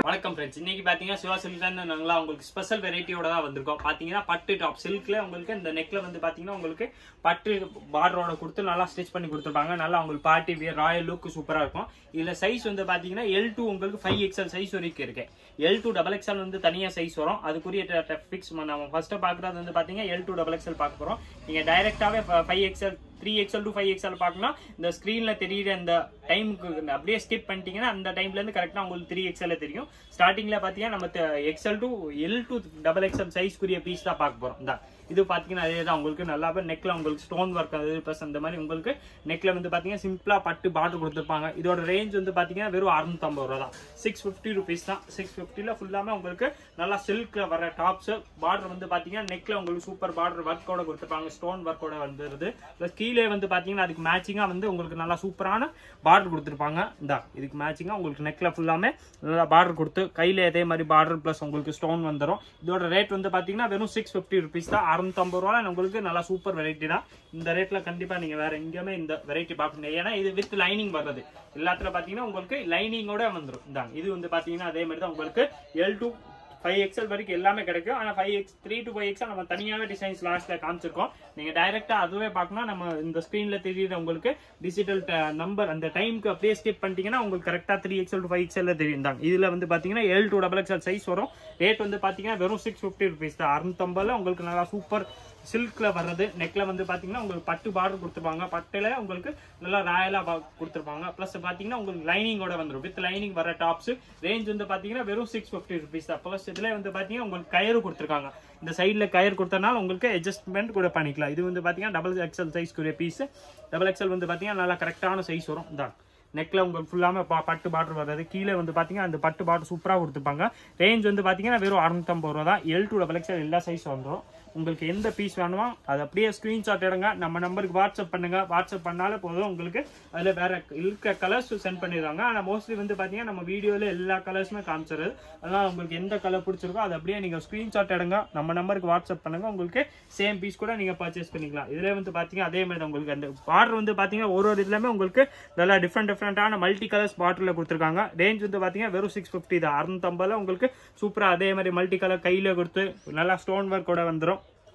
வணக்கம் ஃப்ரெண்ட்ஸ் இன்னைக்கு பாத்தீங்கன்னா சிவா சில்க்ல நாங்களா உங்களுக்கு ஸ்பெஷல் வெரைட்டியோட தான் வந்திருக்கோம் பாத்தீங்கன்னா பட்டு டாப் சில்க்ல உங்களுக்கு இந்த நெக்ல வந்து பாத்தீங்கன்னா உங்களுக்கு பட்டு பார்டரோட கொடுத்து நல்லா ஸ்டிச் பண்ணி கொடுத்துருப்பாங்க நல்லா உங்களுக்கு பார்ட்டி வியர் ராயல் லுக் சூப்பரா இருக்கும் இதுல சைஸ் வந்து பாத்தீங்கன்னா எல் டூ உங்களுக்கு ஃபைவ் எக்ஸ்எல் சைஸ் வரைக்கும் இருக்கு எல் டூ டபுள் எக்ஸ்எல் வந்து தனியா சைஸ் வரும் அதுக்குரிய ஃபிக்ஸ் நம்ம ஃபர்ஸ்ட் பாக்குறது வந்து பாத்தீங்கன்னா எல் டூ டபுள் எக்ஸ்எல் பார்க்க போறோம் நீங்க டைரக்டாவே five XL three XL to five XL பார்க்கணும் இந்த ஸ்க்ரீன்ல தெரியுற அந்த டைமுக்கு அப்படியே ஸ்கிப் பண்ணிட்டீங்கன்னா அந்த டைம்ல இருந்து கரெக்டா உங்களுக்கு த்ரீ எக்ஸ்எல் தெரியும் ஸ்டார்டிங்ல பாத்தீங்கன்னா நம்ம XL to L to double XL சைஸ்க்குரிய பீஸ் தான் பார்க்க போறோம் இந்த இது பாத்தீங்கன்னா அதே தான் உங்களுக்கு நல்லாவே நெக்ல உங்களுக்கு ஸ்டோன் ஒர்க் அது ப்ளஸ் அந்த மாதிரி உங்களுக்கு நெக்ல வந்து பாத்தீங்கன்னா சிம்பிளா பட்டு பார்டர் கொடுத்துருப்பாங்க இதோட ரேஞ்ச் வந்து பாத்தீங்கன்னா வெறும் அறுநூத்தம்பது ரூபா தான் சிக்ஸ் ஃபிஃப்டி ருபீஸ் தான் சிக்ஸ் ஃபிஃப்டில ஃபுல்லாமே உங்களுக்கு நல்லா சில்க்ல வர டாப்ஸ் பார்டர் வந்து பாத்தீங்கன்னா நெக்ல உங்களுக்கு சூப்பர் பார்டர் ஒர்க்கோட கொடுத்துருப்பாங்க ஸ்டோன் ஒர்க்கோட வந்துருது ப்ளஸ் கீழே வந்து பாத்தீங்கன்னா அதுக்கு மேட்சிங்கா வந்து உங்களுக்கு நல்லா சூப்பரான பார்டர் கொடுத்துருப்பாங்க இந்த இதுக்கு மேட்சிங்கா உங்களுக்கு நெக்ல ஃபுல்லாமே நல்லா பார்டர் கொடுத்து கையில அதே மாதிரி பார்டர் ப்ளஸ் உங்களுக்கு ஸ்டோன் வந்துடும் இதோட ரேட் வந்து பாத்தீங்கன்னா வெறும் சிக்ஸ் ஃபிஃப்டி ருபீஸ் தான் அறுநூத்தம்பது ரூபா உங்களுக்கு நல்லா சூப்பர் வெரைட்டி தான் இந்த ரேட்ல கண்டிப்பா நீங்க வேற எங்கேயுமே இந்த வெரைட்டி பார்க்க ஏன்னா இது வித் லைனிங் வர்றது எல்லாத்துல பாத்தீங்கன்னா உங்களுக்கு லைனிங்கோட வந்துடும் இந்தாங்க இது வந்து பாத்தீங்கன்னா அதே மாதிரி தான் உங்களுக்கு எல் டூ ஃபைவ் எக்ஸ்எல் வரைக்கும் எல்லாமே கிடைக்கும் ஆனால் five X three to five XL நம்ம தனியாகவே டிசைன்ஸ் லாஸ்ட்ல காமிச்சிருக்கோம் நீங்கள் டைரெக்டாக அதுவே பார்க்கணும் நம்ம இந்த ஸ்க்ரீனில் தெரியுற உங்களுக்கு டிஜிட்டல் நம்பர் அந்த டைமுக்கு அப்படியே ஸ்கிப் பண்ணிட்டீங்கன்னா உங்களுக்கு கரெக்டாக three XL to five XL தெரியும் தாங்க இதில் வந்து பார்த்தீங்கன்னா L to double XL size வரும் ரேட் வந்து பார்த்தீங்கன்னா வெறும் சிக்ஸ் ஃபிஃப்டி ருபீஸ் தான் அறுநூத்தம்பதுல உங்களுக்கு நல்லா சூப்பர் சில்க்ல வர்றது நெக்ல வந்து பாத்தீங்கன்னா உங்களுக்கு பட்டு பார்டர் கொடுத்துருப்பாங்க பட்டுல உங்களுக்கு நல்லா ராயலா கொடுத்துருப்பாங்க பிளஸ் பாத்தீங்கன்னா உங்களுக்கு லைனிங்கோட வந்துடும் வித் லைனிங் வர டாப்ஸ் ரேஞ்ச் வந்து பாத்தீங்கன்னா வெறும் சிக்ஸ் ஃபிஃப்டி ருபீஸ் தான் பிளஸ் இதுல வந்து பாத்தீங்கன்னா உங்களுக்கு கயிறு கொடுத்துருக்காங்க இந்த சைட்ல கயிறு கொடுத்தனால உங்களுக்கு அட்ஜஸ்ட்மெண்ட் கூட பண்ணிக்கலாம் இது வந்து பாத்தீங்கன்னா டபுள் எக்ஸ்எல் சைஸ்க்குரிய பீஸ் டபுள் எக்ஸ்எல் வந்து பாத்தீங்கன்னா நல்லா கரெக்டான சைஸ் வரும் தான் நெக்ல உங்களுக்கு ஃபுல்லாமே பட்டு பார்டர் வர்றது கீழே வந்து பாத்தீங்கன்னா அந்த பட்டு பார்டர் சூப்பராக கொடுத்துருப்பாங்க ரேஞ்ச் வந்து பாத்தீங்கன்னா வெறும் அறுநூத்தம்பது ரூபா தான் எல் டூ டபுள் எக்ஸ்எல் எல்லா சைஸ் வந்துடும் உங்களுக்கு எந்த பீஸ் வேணுமோ அது அப்படியே ஸ்க்ரீன்ஷாட் எடுங்க நம்ம நம்பருக்கு வாட்ஸ்அப் பண்ணுங்க வாட்ஸ்அப் பண்ணாலே போதும் உங்களுக்கு அதில் வேற இருக்க கலர்ஸ் சென்ட் பண்ணிடுவாங்க ஆனால் மோஸ்ட்லி வந்து பார்த்தீங்கன்னா நம்ம வீடியோவில் எல்லா கலர்ஸுமே காமிச்சிருது அதனால் உங்களுக்கு எந்த கலர் பிடிச்சிருக்கோ அது அப்படியே நீங்கள் ஸ்க்ரீன்ஷாட் எடுங்க நம்ம நம்பருக்கு வாட்ஸ்அப் பண்ணுங்க உங்களுக்கு சேம் பீஸ் கூட நீங்கள் பர்ச்சேஸ் பண்ணிக்கலாம் இதில் வந்து பார்த்தீங்கன்னா அதே மாதிரி தான் உங்களுக்கு அந்த பார்டர் வந்து பார்த்தீங்கன்னா ஒரு ஒரு இதுலையுமே உங்களுக்கு நல்லா டிஃப்ரெண்ட் டிஃப்ரெண்ட்டான மல்டி கலர்ஸ் பாட்டிலில் கொடுத்துருக்காங்க ரேஞ்ச் வந்து பார்த்தீங்கன்னா வெறும் சிக்ஸ் ஃபிஃப்டி தான் அறுநூத்தம்பதுல உங்களுக்கு சூப்பராக அதே மாதிரி மல்டி கலர் கையில் கொடுத்து நல்லா ஸ்டோன் ஒர்க்கோட வந்துடும்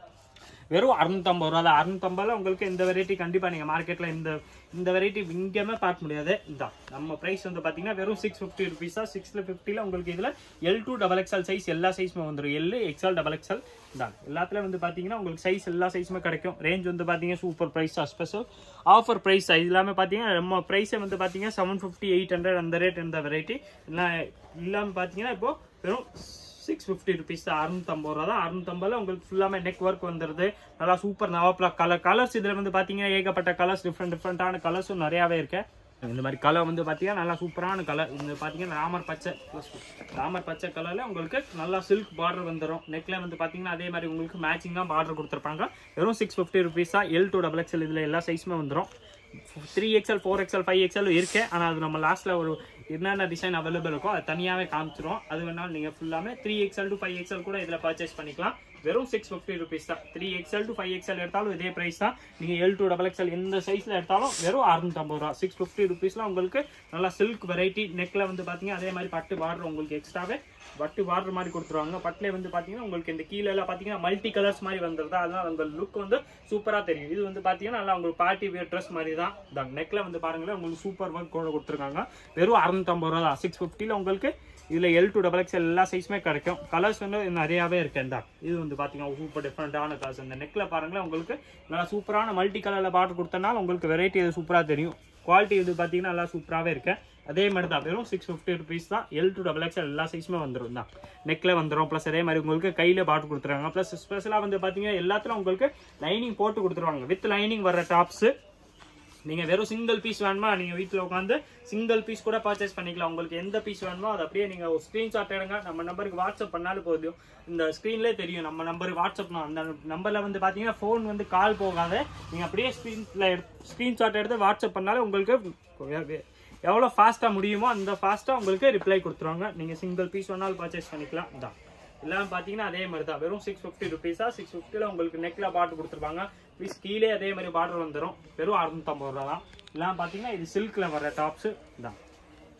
வெறும் அறுநூத்தம்பது ரூபா தான் அறுநூத்தம்பதுல உங்களுக்கு இந்த வெரைட்டி கண்டிப்பா நீங்க மார்க்கெட்ல இந்த இந்த வெரைட்டி இங்கேயுமே பார்க்க முடியாது இந்த நம்ம பிரைஸ் வந்து பாத்தீங்கன்னா வெறும் சிக்ஸ் ஃபிஃப்டி ருபீஸ் தான் சிக்ஸ்ல ஃபிஃப்டில உங்களுக்கு இதுல L to double XL size எல்லா சைஸுமே வந்துடும் எல் எக்ஸ்எல் டபுள் எக்ஸ்எல் தான் எல்லாத்துல வந்து பாத்தீங்கன்னா உங்களுக்கு சைஸ் எல்லா சைஸுமே கிடைக்கும் ரேஞ்ச் வந்து பாத்தீங்கன்னா super price special offer price இது எல்லாமே பாத்தீங்கன்னா நம்ம பிரைஸே வந்து பாத்தீங்கன்னா செவன் ஃபிஃப்டி எயிட் ஹண்ட்ரட் அந்த ரேட் இந்த வெரைட்டி எல்லாம் இல்லாம பாத்தீங்கன்னா இப்போ வெறும் சிக்ஸ் ஃபிஃப்டி ருபீஸ் தான் அறுநூத்தம்பது ரூபா தான் அறுநூத்தம்பதுல உங்களுக்கு ஃபுல்லாமே நெக் ஒர்க் வந்துருது நல்லா சூப்பர் நவாப்லா கலர் கலர்ஸ் இதுல வந்து பாத்தீங்கன்னா ஏகப்பட்ட கலர்ஸ் டிஃப்ரெண்ட் டிஃப்ரெண்டான கலர்ஸும் நிறையாவே இருக்கு இந்த மாதிரி கலர் வந்து பாத்தீங்கன்னா நல்லா சூப்பரான கலர் இந்த பாத்தீங்கன்னா ராமர் பச்சை ப்ளஸ் ராமர் பச்சை கலர்ல உங்களுக்கு நல்லா சில்க் பார்டர் வந்துடும் நெக்ல வந்து பாத்தீங்கன்னா அதே மாதிரி உங்களுக்கு மேட்சிங்கா பார்டர் கொடுத்துருப்பாங்க வெறும் சிக்ஸ் ஃபிஃப்டி ருபீஸ் தான் எல் டூ டபுள் எக்ஸ்எல் இதுல எல்லா சைஸுமே வந்துடும் three XL four XL five XL இருக்கு ஆனால் அது நம்ம லாஸ்ட்ல ஒரு என்னென்ன டிசைன் அவைலபிள் இருக்கோ அது தனியாகவே காமிச்சிரும் அது வேணாலும் நீங்கள் ஃபுல்லாமே three XL to five XL கூட இதில் பர்ச்சேஸ் பண்ணிக்கலாம் வெறும் சிக்ஸ் ஃபிஃப்டி ருபீஸ் தான் three XL to five XL எடுத்தாலும் இதே பிரைஸ் தான் நீங்கள் எல் டூ டபுள் எக்ஸ்எல் எந்த சைஸில் எடுத்தாலும் வெறும் அறுநூத்தம்பது ரூபா சிக்ஸ் ஃபிஃப்டி ருபீஸ்லாம் உங்களுக்கு நல்லா சில்க் வெரைட்டி நெக்கில் வந்து பார்த்தீங்கன்னா அதே மாதிரி பட்டு பார்டர் உங்களுக்கு எக்ஸ்ட்ராவே பட்டு பார்டர் மாதிரி கொடுத்துருவாங்க பட்டிலே வந்து பார்த்தீங்கன்னா உங்களுக்கு இந்த கீழே எல்லாம் பார்த்தீங்கன்னா மல்டி கலர்ஸ் மாதிரி வந்துருதா அதனால உங்கள் லுக் வந்து சூப்பராக தெரியும் இது வந்து பார்த்தீங்கன்னா நல்லா உங்களுக்கு பார்ட்டி வேர் ட்ரெஸ் மாதிரி தான் இந்த நெக்கில் வந்து பாருங்களேன் உங்களுக்கு சூப்பர் ஒர்க் கூட கொடுத்துருக்காங்க வெறும் அறுநூத்தம்பது ரூபா தான் சிக்ஸ் ஃபிஃப்டியில் உங்களுக்கு இதுல எல் டூ டபுள் எக்ஸ் எல்லா சைஸுமே கிடைக்கும் கலர்ஸ் வந்து நிறையாவே இருக்கு இந்த இது வந்து பாத்தீங்கன்னா சூப்பர் டிஃப்ரெண்டான கலர்ஸ் இந்த நெக்ல பாருங்களேன் உங்களுக்கு நல்லா சூப்பரான மல்டி கலர்ல பார்டர் கொடுத்தனால உங்களுக்கு வெரைட்டி இது சூப்பரா தெரியும் குவாலிட்டி இது பாத்தீங்கன்னா நல்லா சூப்பராகவே இருக்கு அதே மாதிரி தான் வெறும் சிக்ஸ் ஃபிஃப்டி ருபீஸ் தான் எல் டூ டபுள் எக்ஸ் எல்லா சைஸுமே வந்துடும் தான் நெக்ல வந்துடும் ப்ளஸ் அதே மாதிரி உங்களுக்கு கையில பாட்டு கொடுத்துருவாங்க ப்ளஸ் ஸ்பெஷலாக வந்து பார்த்தீங்கன்னா எல்லாத்துலையும் உங்களுக்கு லைனிங் போட்டு கொடுத்துருவாங்க வித் லைனிங் வர டாப்ஸ் நீங்கள் வெறும் சிங்கிள் பீஸ் வேணுமா நீங்கள் வீட்டில் உட்காந்து சிங்கிள் பீஸ் கூட பர்ச்சேஸ் பண்ணிக்கலாம் உங்களுக்கு எந்த பீஸ் வேணுமோ அதை அப்படியே நீங்கள் ஒரு ஸ்க்ரீன்ஷாட் எடுங்க நம்ம நம்பருக்கு வாட்ஸ்அப் பண்ணாலும் போதும் இந்த ஸ்க்ரீன்லேயே தெரியும் நம்ம நம்பருக்கு வாட்ஸ்அப் அந்த நம்பரில் வந்து பார்த்தீங்கன்னா ஃபோன் வந்து கால் போகாத நீங்கள் அப்படியே ஸ்க்ரீனில் எடுத்து ஸ்க்ரீன்ஷாட் எடுத்து வாட்ஸ்அப் பண்ணாலும் உங்களுக்கு எவ்வளோ ஃபாஸ்ட்டாக முடியுமோ அந்த ஃபாஸ்ட்டாக உங்களுக்கு ரிப்ளை கொடுத்துருவாங்க நீங்கள் சிங்கிள் பீஸ் வேணாலும் பர்ச்சேஸ் பண்ணிக்கலாம் தான் எல்லாம் பார்த்தீங்கன்னா அதே மாதிரி தான் வெறும் சிக்ஸ் ஃபிஃப்டி ருபீஸா சிக்ஸ் ஃபிஃப்டியில் உங்களுக்கு நெக்கில் பாட்டு கொடுத்துருப்பாங்க ப்ளீஸ் கீழே அதே மாதிரி பார்டர் வந்துடும் வெறும் அறுநூத்தம்பது ரூபா தான் எல்லாம் பார்த்தீங்கன்னா இது சில்கில் வர டாப்ஸு தான்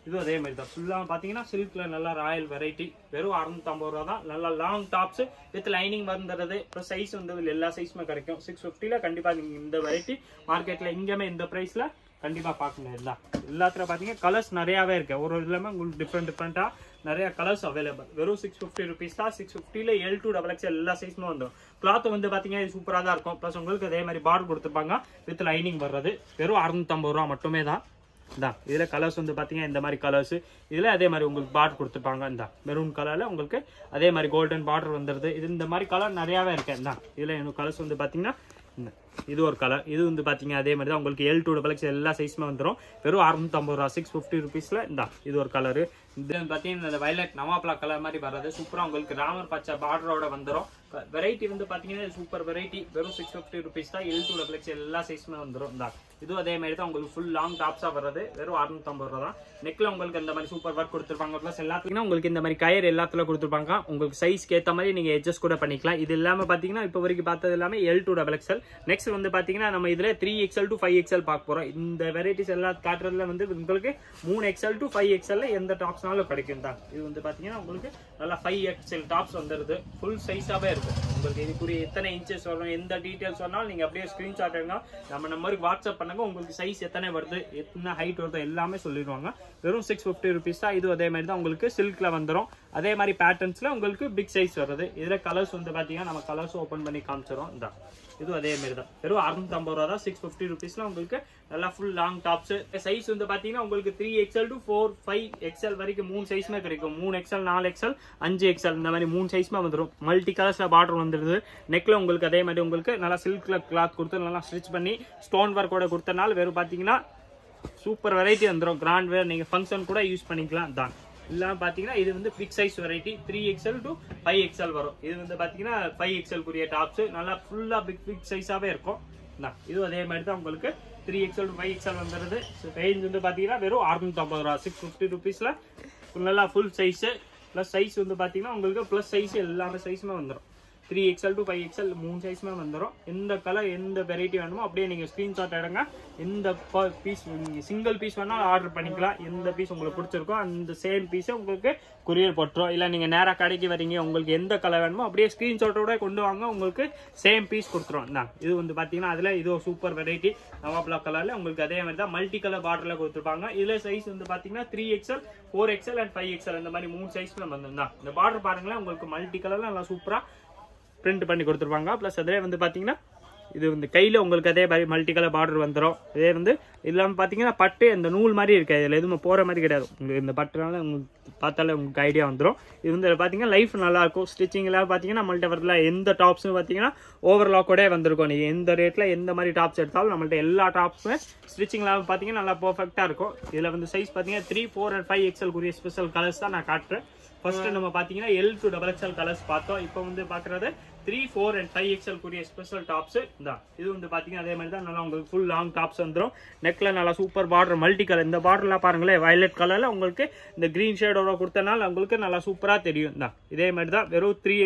இதுவும் அதே மாதிரி தான் ஃபுல்லாக பார்த்தீங்கன்னா சில்கில் நல்லா ராயல் வெரைட்டி வெறும் அறுநூத்தம்பது ரூபா தான் நல்லா லாங் டாப்ஸ் வித் லைனிங் வந்துடுறது அப்புறம் சைஸ் வந்து இதுல எல்லா சைஸுமே கிடைக்கும் சிக்ஸ் ஃபிஃப்டியில் கண்டிப்பாக நீங்கள் இந்த வெரைட்டி மார்க்கெட்டில் இங்கேயுமே இந்த ப்ரைஸில் கண்டிப்பாக பார்க்க முடியாது தான் எல்லாத்துல பார்த்தீங்கன்னா கலர்ஸ் நிறையாவே இருக்கு ஒரு ஒரு இல்லாமல் உங்களுக்கு டிஃப்ரெண்ட் டிஃப்ரெண்ட்டாக நிறைய கலர்ஸ் அவைலபிள் வெறும் சிக்ஸ் ஃபிஃப்டி ருபீஸ் தான் சிக்ஸ் ஃபிஃப்டியில் எல் டூ டபுள் எக்ஸ் எல்லா சைஸுமே வந்துடும் கிளாத் வந்து பார்த்தீங்கன்னா இது சூப்பராக தான் இருக்கும் ப்ளஸ் உங்களுக்கு அதே மாதிரி பார்டர் கொடுத்துருப்பாங்க வித் லைனிங் வர்றது வெறும் அறுநூத்தம்பது ரூபா மட்டுமே தான் இதான் இதில் கலர்ஸ் வந்து பார்த்தீங்கன்னா இந்த மாதிரி கலர்ஸ் இதில் அதே மாதிரி உங்களுக்கு பார்டர் கொடுத்துருப்பாங்க இந்த மெரூன் கலரில் உங்களுக்கு அதே மாதிரி கோல்டன் பார்டர் வந்துடுது இது இந்த மாதிரி கலர் நிறையாவே இருக்கு இந்த இதில் எனக்கு கலர்ஸ் வந்து பார்த்தீங்கன்னா இந்த இது ஒரு கலர் இது வந்து பார்த்தீங்க அதே மாதிரி தான் உங்களுக்கு எல் டூ டபுள் எக்ஸ் எல்லா சைஸுமே வந்துடும் வெறும் அறுநூத்தம்பது ரூபா சிக்ஸ் ஃபிஃப்டி ருபீஸில் இந்த இது ஒரு கலரு இது வந்து பார்த்தீங்கன்னா இந்த வயலட் நவாப்லா கலர் மாதிரி வர்றது சூப்பராக உங்களுக்கு ராமர் பச்சை பார்டரோட வந்துடும் வெரைட்டி வந்து பார்த்தீங்கன்னா சூப்பர் வெரைட்டி வெறும் சிக்ஸ் ஃபிஃப்டி ருபீஸ் தான் எல் டூ டபுள் எக்ஸ் எல்லா சைஸுமே வந்துடும் இந்த இதுவும் அதே மாதிரி தான் உங்களுக்கு ஃபுல் லாங் டாப்ஸாக வர்றது வெறும் அறுநூத்தம்பது ரூபா தான் நெக்கில் உங்களுக்கு இந்த மாதிரி சூப்பர் ஒர்க் கொடுத்துருப்பாங்க ப்ளஸ் எல்லாத்துக்குமே உங்களுக்கு இந்த மாதிரி கயர் எல்லாத்துல கொடுத்துருப்பாங்க உங்களுக்கு சைஸ்க்கு ஏற்ற மாதிரி நீங்கள் அட்ஜஸ்ட் கூட பண்ணிக்கலாம் இது இல்லாமல் பார்த்தீங்கன்னா இப்போ வரைக்கும் பார்த்தது எல்லாமே L to double XL next வந்து பார்த்தீங்கன்னா நம்ம இதில் three XL to five XL பார்க்க போகிறோம் இந்த வெரைட்டிஸ் எல்லாம் காட்டுறதுல வந்து உங்களுக்கு மூணு எக்ஸ்எல் டு ஃபைவ் எக்ஸ்எல்ல எந்த டாப்ஸ்னாலும் கிடைக்கும் தான் இது வந்து பார்த்தீங்கன்னா உங்களுக்கு நல்லா ஃபைவ் எக்ஸ்எல் டாப்ஸ் வந்துடுது ஃபுல் சைஸாகவே இருக்கும் உங்களுக்கு இதுக்குரிய எத்தனை இன்ச்சஸ் வரும் எந்த டீட்டெயில்ஸ் வேணாலும் நீங்கள் அப்படியே ஸ்க்ரீன்ஷாட் எடுங்க நம்ம நம்பருக்கு வாட்ஸ்அப் பண்ணுங்க உங்களுக்கு சைஸ் எத்தனை வருது எத்தனை ஹைட் வருது எல்லாமே சொல்லிடுவாங்க வெறும் சிக்ஸ் ஃபிஃப்டி ருபீஸ் தான் இது அதே மாதிரி தான் உங்களுக்கு சில்க்ல வந்துடும் அதே மாதிரி பேட்டர்ன்ஸ்ல உங்களுக்கு பிக் சைஸ் வருது இதுல கலர்ஸ் வந்து பாத்தீங்கன்னா நம்ம கலர்ஸ் ஓப்பன் பண்ணி காமிச்சிடும் இந்த இது அதே மாதிரி தான் வெறும் அறுநூத்தம்பது ரூபா தான் சிக்ஸ் ஃபிஃப்டி ருபீஸ்ல உங்களுக்கு நல்லா ஃபுல் லாங் டாப்ஸ் சைஸ் வந்து பாத்தீங்கன்னா உங்களுக்கு three XL to four five XL வரைக்கும் மூணு சைஸ்மே கிடைக்கும் மூணு எக்ஸ்எல் நாலு எக்ஸ்எல் அஞ்சு எக்ஸ்எல் இந்த மாதிரி மூணு சைஸ்மே வந்துடும் மல்டி கலர்ஸ்ல பார்டர் வந்துடுது நெக்ல உங்களுக்கு அதே மாதிரி உங்களுக்கு நல்லா சில்க்ல கிளாத் கொடுத்து நல்லா ஸ்டிச் பண்ணி ஸ்டோன் ஒர்க்கோட கொடுத்தனால வெறும் பாத்தீங்கன்னா சூப்பர் வெரைட்டி வந்துடும் கிராண்ட் வேர் நீங்கள் ஃபங்க்ஷன் கூட யூஸ் பண்ணிக்கலாம் தான் இல்லாமல் பார்த்தீங்கன்னா இது வந்து big size variety three XL to five XL வரும் இது வந்து பார்த்தீங்கன்னா ஃபைவ் எக்ஸ்எல் குரிய டாப்ஸ் நல்லா ஃபுல்லாக பிக் பிக் சைஸாகவே இருக்கும் தான் இது அதே மாதிரி தான் உங்களுக்கு three XL to five XL வந்துடுது ரேஞ்ச் வந்து பார்த்தீங்கன்னா வெறும் அறுநூத்தம்பது ரூபா சிக்ஸ் ஃபிஃப்டி ருபீஸில் நல்லா ஃபுல் சைஸு ப்ளஸ் சைஸ் வந்து பார்த்தீங்கன்னா உங்களுக்கு ப்ளஸ் சைஸ் எல்லாமே சைஸுமே வந்துடும் three XL to five XL மூணு சைஸுமே வந்துடும் எந்த கலர் எந்த வெரைட்டி வேணுமோ அப்படியே நீங்கள் ஸ்க்ரீன்ஷாட் எடுங்க எந்த பீஸ் நீங்கள் சிங்கிள் பீஸ் வேணாலும் ஆர்டர் பண்ணிக்கலாம் எந்த பீஸ் உங்களுக்கு பிடிச்சிருக்கோ அந்த சேம் பீஸை உங்களுக்கு கொரியர் போட்டுரும் இல்லை நீங்கள் நேராக கடைக்கு வரீங்க உங்களுக்கு எந்த கலர் வேணுமோ அப்படியே ஸ்க்ரீன்ஷாட்டோட கொண்டு வாங்க உங்களுக்கு சேம் பீஸ் கொடுத்துருவோம் தான் இது வந்து பார்த்தீங்கன்னா அதில் இது ஒரு சூப்பர் வெரைட்டி நவாப்லா கலரில் உங்களுக்கு அதே மாதிரி தான் மல்டி கலர் பார்டரில் கொடுத்துருப்பாங்க இதில் சைஸ் வந்து பார்த்தீங்கன்னா three XL four XL and five XL இந்த மாதிரி மூணு சைஸ்ல வந்துருந்தா இந்த பார்டர் பாருங்களேன் உங்களுக்கு மல்டி கலரில் நல்லா சூப்பராக பிரிண்ட் பண்ணி கொடுத்துருப்பாங்க ப்ளஸ் அதே வந்து பார்த்தீங்கன்னா இது வந்து கையில் உங்களுக்கு அதே மாதிரி மல்டி கலர் பார்டர் வந்துடும் இதே வந்து இல்லாமல் பார்த்தீங்கன்னா பட்டு அந்த நூல் மாதிரி இருக்காது இதில் எதுவுமே போகிற மாதிரி கிடையாது உங்களுக்கு இந்த பட்டுனால உங்களுக்கு பார்த்தாலே உங்களுக்கு ஐடியா வந்துடும் இது வந்து பார்த்தீங்கன்னா லைஃப் நல்லாயிருக்கும் ஸ்டிச்சிங்லாம் பார்த்தீங்கன்னா நம்மள்ட்ட வரல எந்த டாப்ஸும் பார்த்தீங்கன்னா ஓவர்லாக்கோடே வந்திருக்கும் நீங்கள் எந்த ரேட்டில் எந்த மாதிரி டாப்ஸ் எடுத்தாலும் நம்மள்ட்ட எல்லா டாப்ஸுமே ஸ்டிச்சிங்லாம் பார்த்தீங்கன்னா நல்லா பர்ஃபெக்டாக இருக்கும் இதில் வந்து சைஸ் பார்த்தீங்கன்னா three four and five XL கூடிய ஸ்பெஷல் கலர்ஸ் தான் நான் காட்டுறேன் ஃபர்ஸ்ட் நம்ம பாத்தீங்கன்னா L to double XL colours பார்த்தோம் இப்போ வந்து பாக்குறது three four and five XL கூடிய ஸ்பெஷல் டாப்ஸ் தான் இது வந்து பாத்தீங்கன்னா அதே மாதிரி தான் நல்லா உங்களுக்கு ஃபுல் லாங் டாப்ஸ் வந்துடும் நெக்ல நல்லா சூப்பர் பார்டர் மல்டி கலர் இந்த பார்டர்லாம் பாருங்களேன் வயலட் கலர்ல உங்களுக்கு இந்த கிரீன் ஷேடோட கொடுத்தனால உங்களுக்கு நல்லா சூப்பரா தெரியும் தான் இதே மாதிரி தான் வெறும் three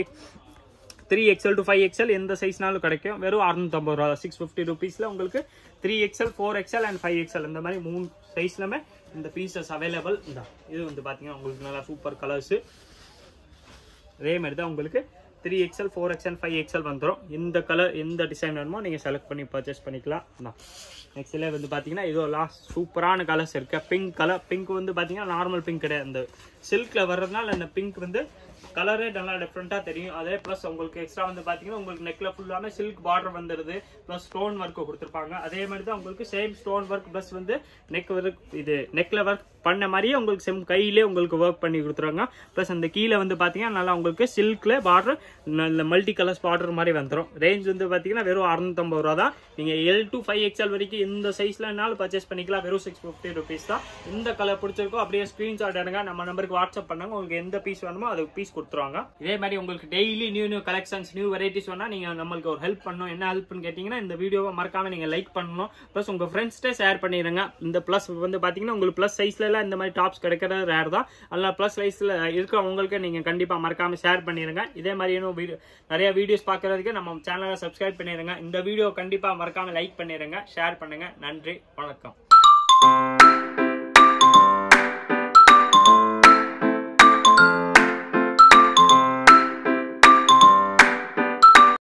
three XL to five XL எந்த சைஸ்னாலும் கிடைக்கும் வெறும் அறுநூத்தம்பது ரூபா சிக்ஸ் ஃபிஃப்டி ருபீஸில் உங்களுக்கு three XL four XL and five XL இந்த மாதிரி மூணு சைஸ்லுமே இந்த பீசஸ் அவைலபிள் தான் இது வந்து பார்த்தீங்கன்னா உங்களுக்கு நல்லா சூப்பர் கலர்ஸு அதே மாதிரி தான் உங்களுக்கு three XL four XL five XL வந்துடும் எந்த கலர் எந்த டிசைன் வேணுமோ நீங்கள் செலக்ட் பண்ணி பர்ச்சேஸ் பண்ணிக்கலாம் தான் நெக்ஸ்ட்ல வந்து பார்த்தீங்கன்னா இதோ லாஸ்ட் சூப்பரான கலர்ஸ் இருக்கு பிங்க் கலர் பிங்க் வந்து பார்த்தீங்கன்னா நார்மல் பிங்க் கிடையாது இந்த சில்கில் வர்றதுனால இந்த பிங்க் வந்து கலரே நல்லா டிஃப்ரெண்ட்டாக தெரியும் அதே ப்ளஸ் உங்களுக்கு எக்ஸ்ட்ரா வந்து பார்த்தீங்கன்னா உங்களுக்கு நெக்கில் ஃபுல்லாமே சில்க் பார்டர் வந்துடுது ப்ளஸ் ஸ்டோன் ஒர்க் கொடுத்துருப்பாங்க அதே மாதிரி தான் உங்களுக்கு சேம் ஸ்டோன் ஒர்க் ப்ளஸ் வந்து நெக் ஒர்க் இது நெக்கில் ஒர்க் பண்ண மாதிரியே உங்களுக்கு செம் கையிலே உங்களுக்கு ஒர்க் பண்ணி கொடுத்துருவாங்க ப்ளஸ் அந்த கீழே வந்து பார்த்தீங்கன்னா நல்லா உங்களுக்கு சில்கில் பார்டர் நல்ல மல்டி கலர்ஸ் பார்டர் மாதிரி வந்துடும் ரேஞ்ச் வந்து பார்த்தீங்கன்னா வெறும் அறுநூத்தம்பது ரூபா தான் நீங்கள் எல் டு ஃபைவ் எக்ஸ்எல் வரைக்கும் இந்த சைஸ்லனாலும் பர்ச்சேஸ் பண்ணிக்கலாம் வெறும் சிக்ஸ் ஃபிஃப்டி ருபீஸ் தான் இந்த கலர் பிடிச்சிருக்கோ அப்படியே ஸ்க்ரீன்ஷாட் எடுங்க நம்ம நம்பருக்கு வாட்ஸ்அப் பண்ணாங்க உங்களுக்கு எந்த பீஸ் வேணுமோ அதுக்கு பீஸ் கொடுத்துருவாங்க இதே மாதிரி உங்களுக்கு daily new new collections new varieties வேணா நீங்க நம்மளுக்கு ஒரு ஹெல்ப் பண்ணணும் என்ன ஹெல்ப்னு கேட்டீங்கன்னா இந்த வீடியோவை மறக்காம நீங்க லைக் பண்ணணும் ப்ளஸ் உங்க ஃப்ரெண்ட்ஸ்ட்டே ஷேர் பண்ணிடுங்க இந்த ப்ளஸ் வந்து பாத்தீங்கன்னா உங்களுக்கு ப்ளஸ் சைஸ்ல எல்லாம் இந்த மாதிரி டாப்ஸ் கிடைக்கிறது ரேர் தான் அதனால ப்ளஸ் சைஸ்ல இருக்கிறவங்களுக்கு நீங்க கண்டிப்பா மறக்காம ஷேர் பண்ணிடுங்க இதே மாதிரி இன்னும் வீடியோ நிறைய வீடியோஸ் பார்க்கறதுக்கு நம்ம சேனலை சப்ஸ்கிரைப் பண்ணிடுங்க இந்த வீடியோ கண்டிப்பா மறக்காம லைக் பண்ணிடுங்க ஷேர் பண்ணுங்க நன்றி வணக்கம்